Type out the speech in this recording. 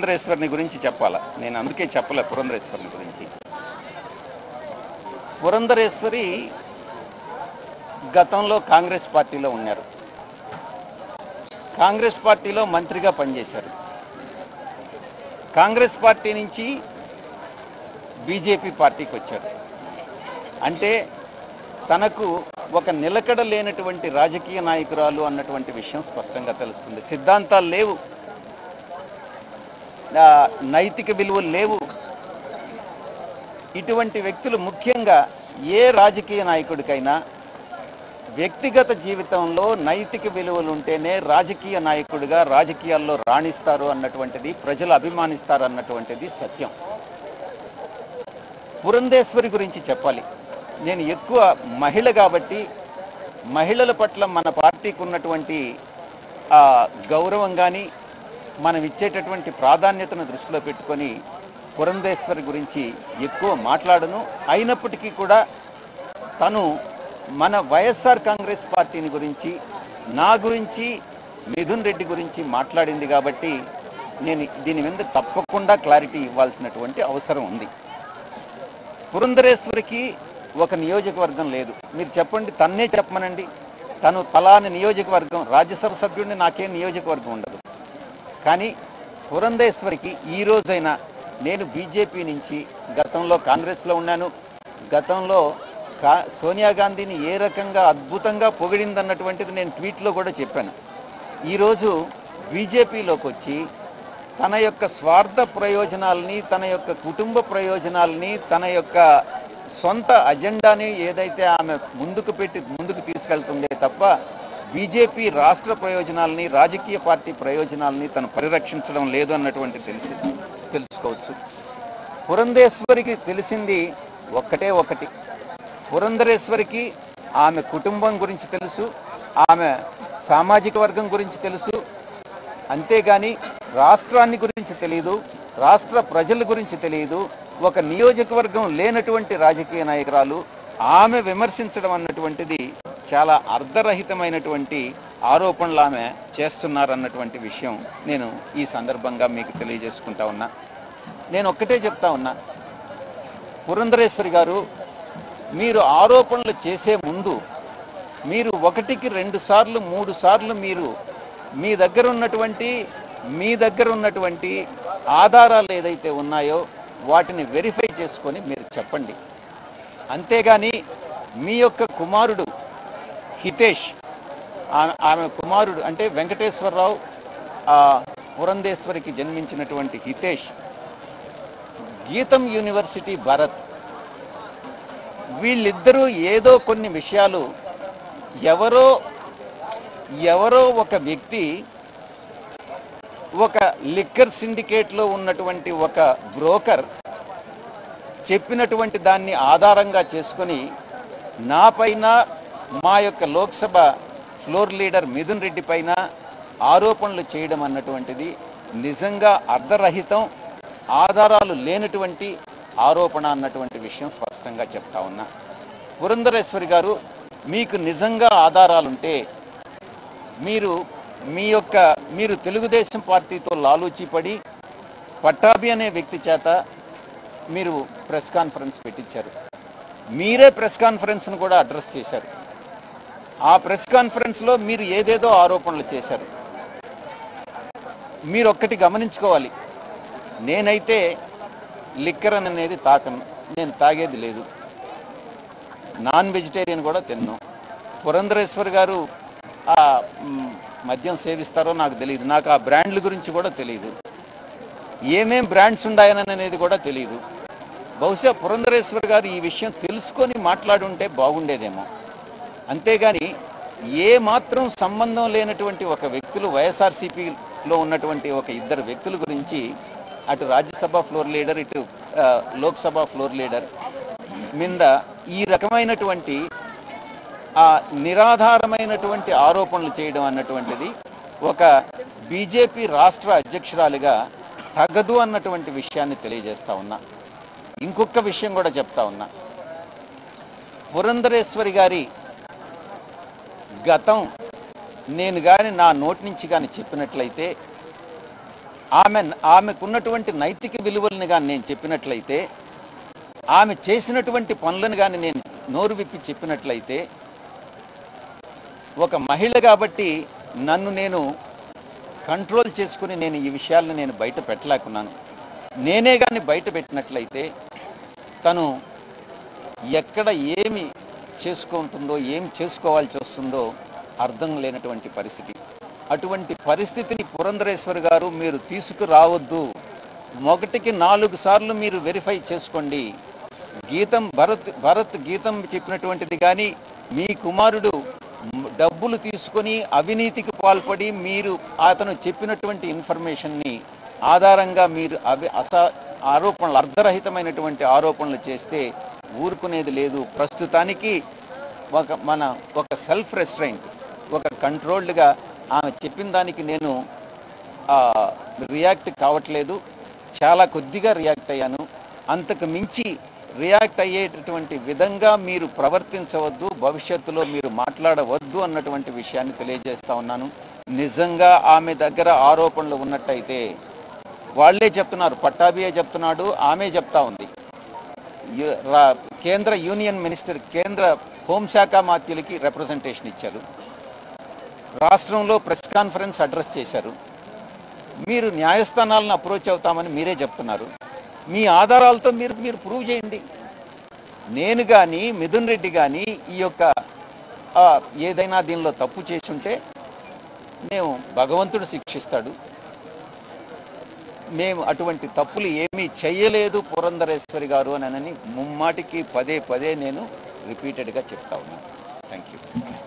పురంధరేశ్వరిని గురించి చెప్పాలా నేను అందుకే చెప్పలే పురంధరేశ్వరిని గురించి పురంధరేశ్వరి గతంలో కాంగ్రెస్ పార్టీలో ఉన్నారు కాంగ్రెస్ పార్టీలో మంత్రిగా పనిచేశారు కాంగ్రెస్ పార్టీ నుంచి బీజేపీ పార్టీకి వచ్చారు అంటే తనకు ఒక నిలకడ లేనటువంటి రాజకీయ నాయకురాలు అన్నటువంటి విషయం స్పష్టంగా తెలుస్తుంది సిద్ధాంతాలు లేవు ఆ, నైతిక విలువలు లేవు ఇటువంటి వ్యక్తులు ముఖ్యంగా ఏ రాజకీయ నాయకుడికైనా వ్యక్తిగత జీవితంలో నైతిక విలువలు ఉంటేనే రాజకీయ నాయకుడిగా రాజకీయాల్లో రాణిస్తారు అన్నటువంటిది ప్రజలు అభిమానిస్తారు అన్నటువంటిది సత్యం పురంధేశ్వరి గురించి చెప్పాలి నేను ఎక్కువ మహిళ కాబట్టి మహిళల పట్ల మన పార్టీకి ఉన్నటువంటి ఆ, గౌరవం కానీ మనం ఇచ్చేటటువంటి ప్రాధాన్యతను దృష్టిలో పెట్టుకొని పురంధేశ్వరి గురించి ఎక్కువ మాట్లాడను అయినప్పటికీ కూడా తను మన వైఎస్ఆర్ కాంగ్రెస్ పార్టీని గురించి నా గురించి మిథున్ రెడ్డి గురించి మాట్లాడింది కాబట్టి నేను దీని మీద తప్పకుండా క్లారిటీ ఇవ్వాల్సినటువంటి అవసరం ఉంది పురంధరేశ్వరికి ఒక నియోజకవర్గం లేదు మీరు చెప్పండి తన్నే చెప్పమనండి తను తలాని నియోజకవర్గం రాజ్యసభ సభ్యుడిని నాకేం నియోజకవర్గం ఉండదు కానీ పురంధేశ్వరికి ఈ రోజైనా నేను బీజేపీ నుంచి గతంలో కాంగ్రెస్లో ఉన్నాను గతంలో కా సోనియా గాంధీని ఏ రకంగా అద్భుతంగా పొగిడిందన్నటువంటిది నేను ట్వీట్లో కూడా చెప్పాను ఈరోజు బీజేపీలోకి వచ్చి తన యొక్క స్వార్థ ప్రయోజనాల్ని తన యొక్క కుటుంబ ప్రయోజనాల్ని తన యొక్క సొంత అజెండాని ఏదైతే ఆమె ముందుకు పెట్టి ముందుకు తీసుకెళ్తుందే తప్ప బీజేపీ రాష్ట్ర ప్రయోజనాల్ని రాజకీయ పార్టీ ప్రయోజనాల్ని తను పరిరక్షించడం లేదు అన్నటువంటి తెలిసి తెలుసుకోవచ్చు పురంధేశ్వరికి తెలిసింది ఒక్కటే ఒకటి పురంధరేశ్వరికి ఆమె కుటుంబం గురించి తెలుసు ఆమె సామాజిక వర్గం గురించి తెలుసు అంతేగాని రాష్ట్రాన్ని గురించి తెలియదు రాష్ట్ర ప్రజల గురించి తెలియదు ఒక నియోజకవర్గం లేనటువంటి రాజకీయ నాయకురాలు ఆమె విమర్శించడం అన్నటువంటిది చాలా అర్ధరహితమైనటువంటి ఆరోపణలు ఆమె చేస్తున్నారన్నటువంటి విషయం నేను ఈ సందర్భంగా మీకు తెలియజేసుకుంటా ఉన్నా నేను ఒక్కటే చెప్తా ఉన్నా పురంధరేశ్వరి గారు మీరు ఆరోపణలు చేసే ముందు మీరు ఒకటికి రెండు సార్లు మూడు సార్లు మీరు మీ దగ్గర ఉన్నటువంటి మీ దగ్గర ఉన్నటువంటి ఆధారాలు ఏదైతే ఉన్నాయో వాటిని వెరిఫై చేసుకొని మీరు చెప్పండి అంతేగాని మీ యొక్క కుమారుడు హితేష్ ఆ- ఆమె కుమారుడు అంటే వెంకటేశ్వరరావు ఆ పురంధేశ్వరికి జన్మించినటువంటి హితేష్ గీతం యూనివర్సిటీ భరత్ వీళ్ళిద్దరూ ఏదో కొన్ని విషయాలు ఎవరో ఎవరో ఒక వ్యక్తి ఒక లిక్కర్ సిండికేట్లో ఉన్నటువంటి ఒక బ్రోకర్ చెప్పినటువంటి దాన్ని ఆధారంగా చేసుకొని నా పైన మా యొక్క లోక్సభ ఫ్లోర్ లీడర్ మిథున్ రెడ్డి పైన ఆరోపణలు చేయడం అన్నటువంటిది నిజంగా అర్ధరహితం ఆధారాలు లేనటువంటి ఆరోపణ అన్నటువంటి విషయం స్పష్టంగా చెప్తా ఉన్నా పురంధరేశ్వరి గారు మీకు నిజంగా ఆధారాలుంటే మీరు మీ యొక్క మీరు తెలుగుదేశం పార్టీతో లాలూచి పట్టాభి అనే వ్యక్తి చేత మీరు ప్రెస్ కాన్ఫరెన్స్ పెట్టించారు మీరే ప్రెస్ కాన్ఫరెన్స్ను కూడా అడ్రస్ చేశారు ఆ ప్రెస్ కాన్ఫరెన్స్లో మీరు ఏదేదో ఆరోపణలు చేశారు మీరు ఒక్కటి గమనించుకోవాలి నేనైతే లిక్కర్ అనేది తాకను నేను తాగేది లేదు నాన్ వెజిటేరియన్ కూడా తిన్నాను పురంధరేశ్వర్ గారు ఆ మ్, మద్యం సేవిస్తారో నాకు తెలియదు నాకు ఆ బ్రాండ్ల గురించి కూడా తెలియదు ఏమేం బ్రాండ్స్ ఉన్నాయని అనేది కూడా తెలియదు బహుశా పురంధరేశ్వర్ గారు ఈ విషయం తెలుసుకొని మాట్లాడుంటే బాగుండేదేమో అంతేగాని ఏ మాత్రం సంబంధం లేనటువంటి ఒక వ్యక్తులు వైఎస్ఆర్సీపీలో ఉన్నటువంటి ఒక ఇద్దరు వ్యక్తుల గురించి అటు రాజ్యసభ ఫ్లోర్ లీడర్ ఇటు ఆ, లోక్సభ ఫ్లోర్ లీడర్ మీద ఈ రకమైనటువంటి ఆ నిరాధారమైనటువంటి ఆరోపణలు చేయడం అన్నటువంటిది ఒక బీజేపీ రాష్ట్ర అధ్యక్షురాలిగా తగదు అన్నటువంటి విషయాన్ని తెలియజేస్తా ఉన్నా ఇంకొక విషయం కూడా చెప్తా ఉన్నా పురంధరేశ్వరి గారి గతం నేను కానీ నా నోటి నుంచి కానీ చెప్పినట్లయితే ఆమె ఆమెకున్నటువంటి నైతిక విలువలను కానీ నేను చెప్పినట్లయితే ఆమె చేసినటువంటి పనులను కానీ నేను నోరు విప్పి చెప్పినట్లయితే ఒక మహిళ కాబట్టి నన్ను నేను కంట్రోల్ చేసుకుని నేను ఈ విషయాలను నేను బయట పెట్టలేకున్నాను నేనే కానీ బయట పెట్టినట్లయితే తను ఎక్కడ ఏమి చేసుకుంటుందో ఏం చేసుకోవాల్సి వస్తుందో అర్థం లేనటువంటి పరిస్థితి అటువంటి పరిస్థితిని పురంధరేశ్వర్ గారు మీరు తీసుకురావద్దు ఒకటికి నాలుగు సార్లు మీరు వెరిఫై చేసుకోండి గీతం భరత్ భరత్ గీతం చెప్పినటువంటిది కానీ మీ కుమారుడు మ్, డబ్బులు తీసుకొని అవినీతికి పాల్పడి మీరు అతను చెప్పినటువంటి ఇన్ఫర్మేషన్ని ఆధారంగా మీరు అవి అస ఆరోపణలు అర్ధరహితమైనటువంటి ఆరోపణలు చేస్తే ఊరుకునేది లేదు ప్రస్తుతానికి ఒక మన ఒక సెల్ఫ్ రెస్ట్రైంట్ ఒక కంట్రోల్డ్గా ఆమె చెప్పిన దానికి నేను ఆ, రియాక్ట్ కావట్లేదు చాలా కొద్దిగా రియాక్ట్ అయ్యాను అంతకు మించి రియాక్ట్ అయ్యేటటువంటి విధంగా మీరు ప్రవర్తించవద్దు భవిష్యత్తులో మీరు మాట్లాడవద్దు అన్నటువంటి విషయాన్ని తెలియజేస్తా ఉన్నాను నిజంగా ఆమె దగ్గర ఆరోపణలు ఉన్నట్టయితే వాళ్ళే చెప్తున్నారు పట్టాభియే చెప్తున్నాడు ఆమె చెప్తా ఉంది యు- రా- కేంద్ర యూనియన్ మినిస్టర్ కేంద్ర హోంశాఖ మాత్యులకి రిప్రజెంటేషన్ ఇచ్చారు రాష్ట్రంలో ప్రెస్ కాన్ఫరెన్స్ అడ్రస్ చేశారు మీరు న్యాయస్థానాలను అప్రోచ్ అవుతామని మీరే చెప్తున్నారు మీ ఆధారాలతో మీరు మీరు ప్రూవ్ చేయండి నేను కానీ మిథున్ రెడ్డి కానీ ఈ యొక్క ఆ, ఏదైనా దీనిలో తప్పు చేసి ఉంటే మేము భగవంతుడు శిక్షిస్తాడు మేము అటువంటి తప్పులు ఏమీ చెయ్యలేదు పురంధరేశ్వరి గారు అని ముమ్మాటికి పదే పదే నేను రిపీటెడ్గా చెప్తా ఉన్నాను థ్యాంక్ యూ